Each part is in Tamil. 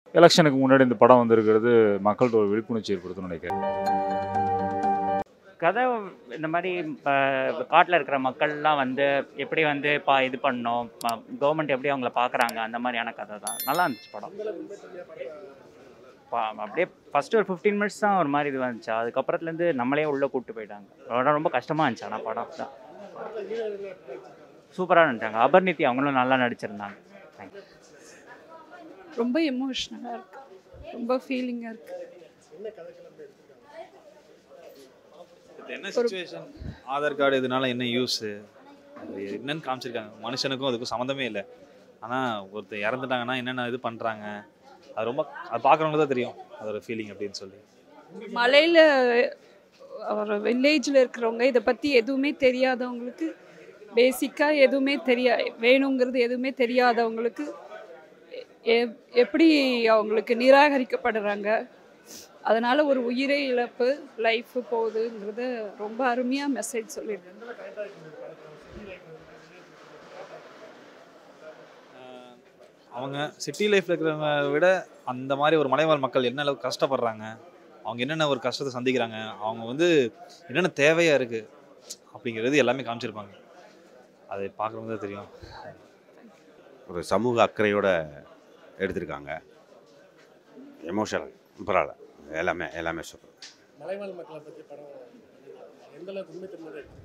எலெக்ஷனுக்கு முன்னாடி இந்த படம் வந்திருக்கிறது மக்கள்கிட்ட ஒரு விழிப்புணர்ச்சி ஏற்படுத்தும்னு நினைக்கிறேன் கதை இந்த மாதிரி இப்போ காட்டில் இருக்கிற மக்கள்லாம் வந்து எப்படி வந்து பா இது பண்ணோம் கவர்மெண்ட் எப்படி அவங்கள பார்க்குறாங்க அந்த மாதிரியான கதை தான் நல்லா இருந்துச்சு படம் பா அப்படியே ஃபஸ்ட்டு ஒரு ஃபிஃப்டீன் மினிட்ஸ் தான் ஒரு மாதிரி இது வந்துச்சு அதுக்கப்புறத்துலேருந்து நம்மளே உள்ளே கூப்பிட்டு போயிட்டாங்க ரொம்ப ரொம்ப கஷ்டமாக இருந்துச்சு ஆனால் படம் தான் சூப்பராக நடிச்சாங்க அபர்நிதி அவங்களும் நல்லா நடிச்சிருந்தாங்க தேங்க்யூ ரொம்ப எமோஷ்னலாக இருக்கு ரொம்ப ஃபீலிங்காக இருக்கு இது என்ன சுச்சுவேஷன் ஆதார் கார்டு இதனால என்ன யூஸ் என்னன்னு காமிச்சிருக்காங்க மனுஷனுக்கும் அதுக்கும் சம்மந்தமே இல்லை ஆனால் ஒருத்தர் இறந்துட்டாங்கன்னா என்னென்ன இது பண்ணுறாங்க அது ரொம்ப அது பார்க்குறவங்களுக்கு தான் தெரியும் அதோட ஃபீலிங் அப்படின்னு சொல்லி மலையில் ஒரு வில்லேஜில் இருக்கிறவங்க இதை பற்றி எதுவுமே தெரியாதவங்களுக்கு பேசிக்காக எதுவுமே தெரியா வேணுங்கிறது எதுவுமே தெரியாதவங்களுக்கு எ- எப்படி அவங்களுக்கு நிராகரிக்கப்படுறாங்க அதனால் ஒரு உயிரை இழப்பு லைஃப் போகுதுங்கிறது ரொம்ப அருமையாக மெசேஜ் சொல்லியிருக்காங்க ஆஹ் அவங்க சிட்டி லைஃப்பில் இருக்கிறவங்க விட அந்த மாதிரி ஒரு மலைவாழ் மக்கள் என்ன அளவுக்கு கஷ்டப்படுறாங்க அவங்க என்னென்ன ஒரு கஷ்டத்தை சந்திக்கிறாங்க அவங்க வந்து என்னென்ன தேவையாக இருக்குது அப்படிங்கிறது எல்லாமே காமிச்சிருப்பாங்க அதை பார்க்குறவங்க தான் தெரியும் ஒரு சமூக அக்கறையோட எடுத்திருக்காங்க எமோஷனல் பரவாயில்ல எல்லாமே எல்லாமே சூப்பர் மலைவாழ் மக்களை பற்றி படம் எந்த அளவுக்கு உண்மைத்தன்மையோட எடுத்திருக்காங்க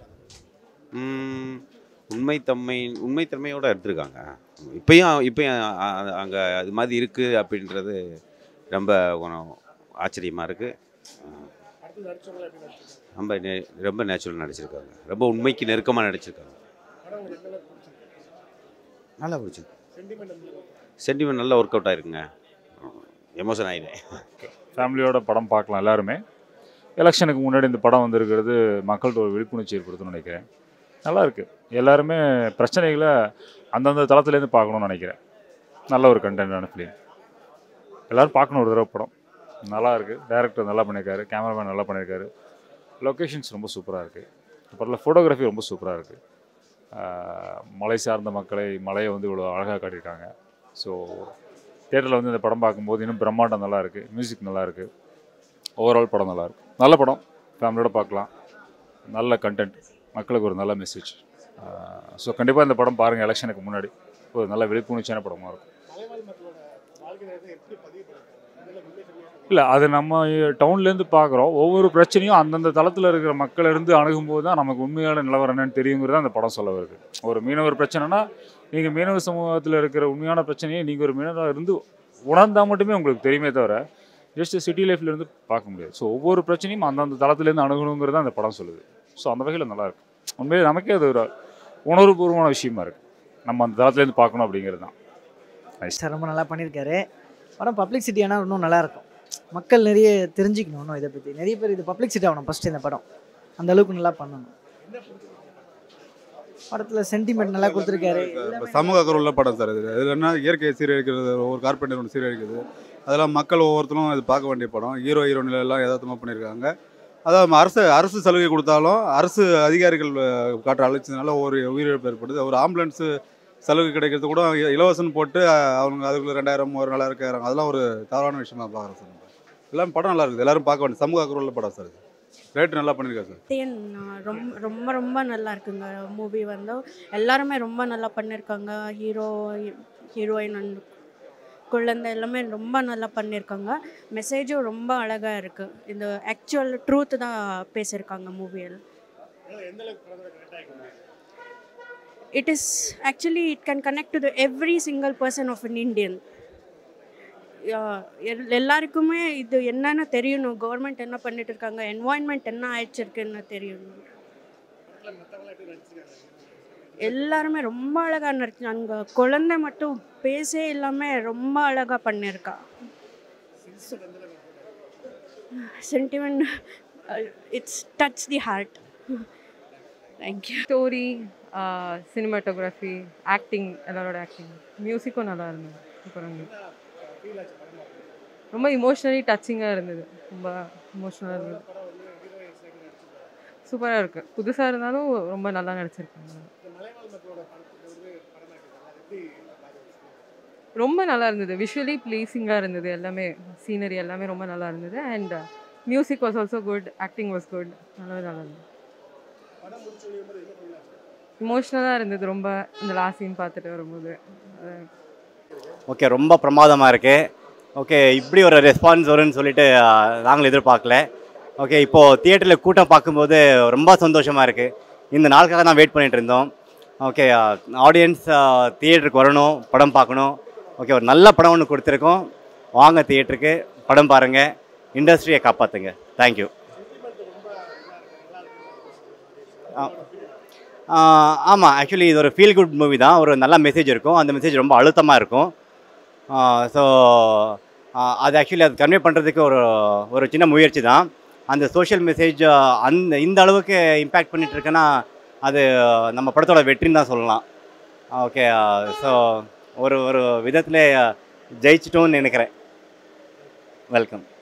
ம், உண்மைத்தன்மை உண்மைத்தன்மையோட எடுத்திருக்காங்க இப்பயும் இப்பயும் அங்கே அது மாதிரி இருக்குது அப்படின்றது ரொம்ப கொஞ்சம் ஆச்சரியமாக இருக்குது அடுத்து நடிச்சவங்களை எப்படி நடிச்சிருக்காங்க ரொம்ப நே- ரொம்ப நேச்சுரல் நடிச்சிருக்காங்க ரொம்ப உண்மைக்கு நெருக்கமாக நடிச்சிருக்காங்க படம் உங்களுக்கு எந்த அளவுக்கு பிடிச்சிருக்கு நல்லா பிடிச்சிருக்கு சென்டிமெண்ட் எந்த அளவுக்கு சென்டிமெண்ட் நல்லா ஒர்க் அவுட் ஆயிருக்குங்க எமோஷன் ஆகிட்டேன் ஃபேமிலியோட படம் பார்க்கலாம் எல்லாருமே எலெக்ஷனுக்கு முன்னாடி இந்த படம் வந்திருக்கிறது மக்கள்கிட்ட ஒரு விழிப்புணர்ச்சி ஏற்படுத்தும்னு நினைக்கிறேன் நல்லா இருக்கு எல்லாருமே பிரச்சனைகளை அந்தந்த தளத்துலேருந்து பார்க்கணும்னு நினைக்கிறேன் நல்ல ஒரு கண்டென்ட்டான ஃபிலிம் எல்லோரும் பார்க்கணும் ஒரு தடவை படம் நல்லா இருக்குது டேரக்டர் நல்லா பண்ணியிருக்காரு கேமராமேன் நல்லா பண்ணியிருக்காரு லொக்கேஷன்ஸ் ரொம்ப சூப்பராக இருக்குது அப்புறம் ஃபோட்டோகிராஃபி ரொம்ப சூப்பராக இருக்குது மலை சார்ந்த மக்களை மலையை வந்து இவ்வளோ அழகாக காட்டியிருக்காங்க ஸோ தேட்டரில் வந்து இந்த படம் பார்க்கும்போது இன்னும் பிரம்மாண்டம் நல்லா இருக்குது மியூசிக் நல்லா இருக்குது ஓவரால் படம் நல்லா இருக்கு நல்ல படம் ஃபேமிலியோட பார்க்கலாம் நல்ல கண்டென்ட் மக்களுக்கு ஒரு நல்ல மெசேஜ் ஸோ கண்டிப்பாக இந்த படம் பாருங்கள் எலெக்ஷனுக்கு முன்னாடி ஒரு நல்ல விழிப்புணர்ச்சியான படமாக இருக்கும் மலைவாழ் மக்களோட வாழ்க்கை நேரத்தை எப்படி பதிவு பண்ணிருக்காங்க எந்த அளவுக்கு உண்மைத்தன்மையாக இல்லை அது நம்ம டவுன்லேருந்து பார்க்குறோம் ஒவ்வொரு பிரச்சனையும் அந்தந்த தளத்தில் இருக்கிற மக்கள் இருந்து அணுகும்போது தான் நமக்கு உண்மையான நிலவரம் என்னன்னு தெரியுங்கிறது அந்த படம் சொல்ல வருது ஒரு மீனவர் பிரச்சனைனா நீங்கள் மீனவ சமூகத்தில் இருக்கிற உண்மையான பிரச்சனையை நீங்கள் ஒரு மீனவராக இருந்து உணர்ந்தால் மட்டுமே உங்களுக்கு தெரியுமே தவிர ஜஸ்ட் சிட்டி லைஃப்ல இருந்து பார்க்க முடியாது ஸோ ஒவ்வொரு பிரச்சனையும் அந்தந்த தளத்துலேருந்து அணுகணுங்கிறது அந்த படம் சொல்லுது ஸோ அந்த வகையில் நல்லா இருக்கு உண்மையிலே நமக்கே அது ஒரு உணர்வுபூர்வமான விஷயமா இருக்கு நம்ம அந்த தளத்துலேருந்து பார்க்கணும் அப்படிங்கிறது தான் சார் ரொம்ப நல்லா பண்ணியிருக்காரு படம் பப்ளிக்சிட்டி ஆனால் இன்னும் நல்லா இருக்கும் மக்கள் நிறைய தெரிஞ்சுக்கணும் இன்னும் இதை பற்றி நிறைய பேர் இது பப்ளிக்சிட்டி ஆகணும் ஃபஸ்ட்டு இந்த படம் அந்த அளவுக்கு நல்லா பண்ணணும் படத்தில் சென்டிமெண்ட் நல்லா கொடுத்துருக்காரு இப்போ சமூக அக்கறை உள்ள படம் சார் இது இது என்ன இயற்கை சீரழிக்கிறது ஒவ்வொரு கார்பெண்டர் ஒன்று சீரழிக்குது அதெல்லாம் மக்கள் ஒவ்வொருத்தரும் இது பார்க்க வேண்டிய படம் ஹீரோ ஹீரோனில் எல்லாம் யதார்த்தமாக பண்ணியிருக்காங்க அதான் அரசு அரசு சலுகை கொடுத்தாலும் அரசு அதிகாரிகள் அஹ், காட்டுற அழைச்சதுனால ஒரு உயிரிழப்பு ஏற்படுது ஒரு ஆம்புலன்ஸு சலுகை கிடைக்கிறது கூட இ- இலவசம்னு போட்டு அஹ், அவங்க அதுக்குள்ள ரெண்டாயிரம் மூவாயிரம் நாலாயிரம் கேட்குறாங்க அதெல்லாம் ஒரு தவறான விஷயமா பார்க்குறேன் சார் எல்லாம் படம் நல்லா இருக்குது எல்லாரும் பார்க்க வேண்டிய சமூக அக்கறை உள்ள படம் சார் இது ரேட்டு நல்லா பண்ணியிருக்காரு சார் தேன் ரொம்ப ரொம்ப ரொம்ப நல்லா இருக்குங்க மூவி வந்து எல்லாருமே ரொம்ப நல்லா பண்ணியிருக்காங்க ஹீரோ ஹீரோயின் அண்ட் குழந்தை எல்லாமே ரொம்ப நல்லா பண்ணியிருக்காங்க மெசேஜும் ரொம்ப அழகாக இருக்குது இந்த ஆக்சுவல் ட்ரூத் தான் பேசியிருக்காங்க மூவியில் எந்த அளவுக்கு படம் கரெக்டாக இருக்குது it is actually it can connect to the every single person of an Indian எல்லாருக்குமே இது என்னென்ன தெரியணும் கவர்மெண்ட் என்ன பண்ணிட்டு இருக்காங்க என்வாயன்மெண்ட் என்ன ஆயிடுச்சிருக்குன்னு தெரியணும் எல்லாருமே ரொம்ப அழகாக நடிச்சாங்க குழந்தை மட்டும் பேசே இல்லாமல் ரொம்ப அழகாக பண்ணியிருக்கா sentiment it's touch the heart thank you story cinematography acting எல்லாரோட ஆக்டிங் மியூசிக்கும் நல்லா இருந்தது சூப்பராக இருந்தது ரொம்ப இமோஷ்னலி டச்சிங்காக இருந்தது ரொம்ப இமோஷ்னலாக இருந்தது சூப்பராக இருக்குது புதுசாக இருந்தாலும் ரொம்ப நல்லா நடிச்சிருக்காங்க இந்த மலைவாழ் மக்களோட படத்துக்கு வந்து படம் எப்படி பார்க்க வச்சிருக்கீங்க ரொம்ப நல்லா இருந்தது விஷுவலி ப்ளீஸிங்காக இருந்தது எல்லாமே சீனரி எல்லாமே ரொம்ப நல்லா இருந்தது and music was also good acting was good நல்லாவே நல்லா இருந்தது இமோஷ்னலாக இருந்தது ரொம்ப இந்த லாஸ்ட் சீன் பார்த்துட்டு வரும்போது அது ஓகே ரொம்ப பிரமாதமாக இருக்குது ஓகே இப்படி ஒரு ரெஸ்பான்ஸ் வரும்னு சொல்லிட்டு ஆஹ், நாங்களும் எதிர்பார்க்கல ஓகே இப்போது தியேட்டரில் கூட்டம் பார்க்கும்போது ரொம்ப சந்தோஷமாக இருக்குது இந்த நாளுக்காக தான் வெயிட் பண்ணிட்டு இருந்தோம் ஓகே ஆடியன்ஸ் தியேட்டருக்கு வரணும் படம் பார்க்கணும் ஓகே ஒரு நல்ல படம் ஒன்று கொடுத்துருக்கோம் வாங்க தியேட்டருக்கு படம் பாருங்கள் இண்டஸ்ட்ரியை காப்பாற்றுங்க தேங்க்யூ ஆமாம் ஆக்சுவலி இது ஒரு ஃபீல் குட் மூவி தான் ஒரு நல்ல மெசேஜ் இருக்கும் அந்த மெசேஜ் ரொம்ப அழுத்தமாக இருக்கும் ஸோ அது ஆக்சுவலி அது கன்வே பண்ணுறதுக்கு ஒரு ஒரு சின்ன முயற்சி தான் அந்த சோஷியல் மெசேஜ் அந்த இந்த அளவுக்கு இம்பேக்ட் பண்ணிட்டு இருக்குன்னா அது நம்ம படத்தோட வெற்றின்னு தான் சொல்லலாம் ஓகே ஸோ ஒரு ஒரு விதத்தில் ஜெயிச்சிட்டோம்னு நினைக்கிறேன் வெல்கம்